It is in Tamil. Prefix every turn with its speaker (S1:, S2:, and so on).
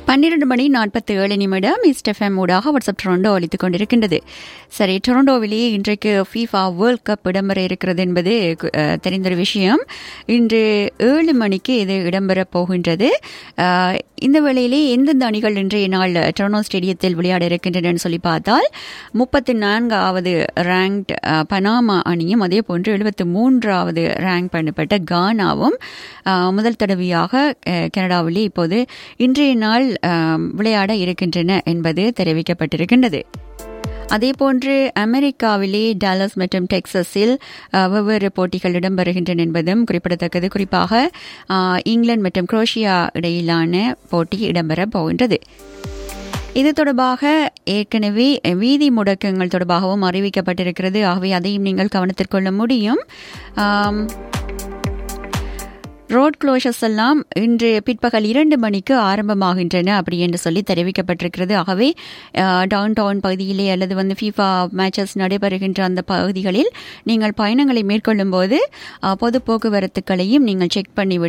S1: பன்னிரண்டு மணி நாற்பத்தி ஏழு நிமிடம் இஸ்டெஃப்எம் ஊடாக வாட்ஸ்அப் டொரண்டோ அளித்துக் கொண்டிருக்கின்றது சரி டொரண்டோவிலேயே இன்றைக்கு ஃபீஃபா வேர்ல்ட் கப் இடம்பெற இருக்கிறது என்பது அஹ், தெரிந்த ஒரு விஷயம் இன்று ஏழு மணிக்கு இது இடம்பெறப் போகின்றது அஹ், இந்த வேளையிலே எந்தெந்த அணிகள் இன்றைய நாள் டொரண்டோ ஸ்டேடியத்தில் விளையாட இருக்கின்றன சொல்லி பார்த்தால் முப்பத்தி நான்காவது ரேங்க்ட் பனாமா அணியும் அதே போன்று எழுபத்தி மூன்றாவது ரேங்க் பண்ணப்பட்ட கானாவும் அஹ், முதல் தடவையாக அஹ், கனடாவிலே இப்போது இன்றைய நாள் அஹ், விளையாட இருக்கின்றன என்பது தெரிவிக்கப்பட்டிருக்கின்றது அதேபோன்று அமெரிக்காவிலே டாலஸ் மற்றும் டெக்சஸில் அஹ், வெவ்வேறு போட்டிகள் இடம்பெறுகின்றன என்பதும் குறிப்பிடத்தக்கது குறிப்பாக அஹ், இங்கிலாந்து மற்றும் குரோஷியா இடையிலான போட்டி இடம்பெறப் போகின்றது இது தொடர்பாக ஏற்கனவே வீதி முடக்கங்கள் தொடர்பாகவும் அறிவிக்கப்பட்டிருக்கிறது ஆகவே அதையும் நீங்கள் கவனத்தில் கொள்ள முடியும் ஆம், ரோட் க்ளோஷர்ஸ் எல்லாம் இன்று பிற்பகல் இரண்டு மணிக்கு ஆரம்பமாகின்றன அப்படி என்று சொல்லி தெரிவிக்கப்பட்டிருக்கிறது ஆகவே டவுன் டவுன் பகுதியிலே அல்லது வந்து ஃபீஃபா மேட்சஸ் நடைபெறுகின்ற அந்த பகுதிகளில் நீங்கள் பயணங்களை மேற்கொள்ளும் போது அஹ், பொது போக்குவரத்துக்களையும் நீங்கள் செக் பண்ணிவிட்டு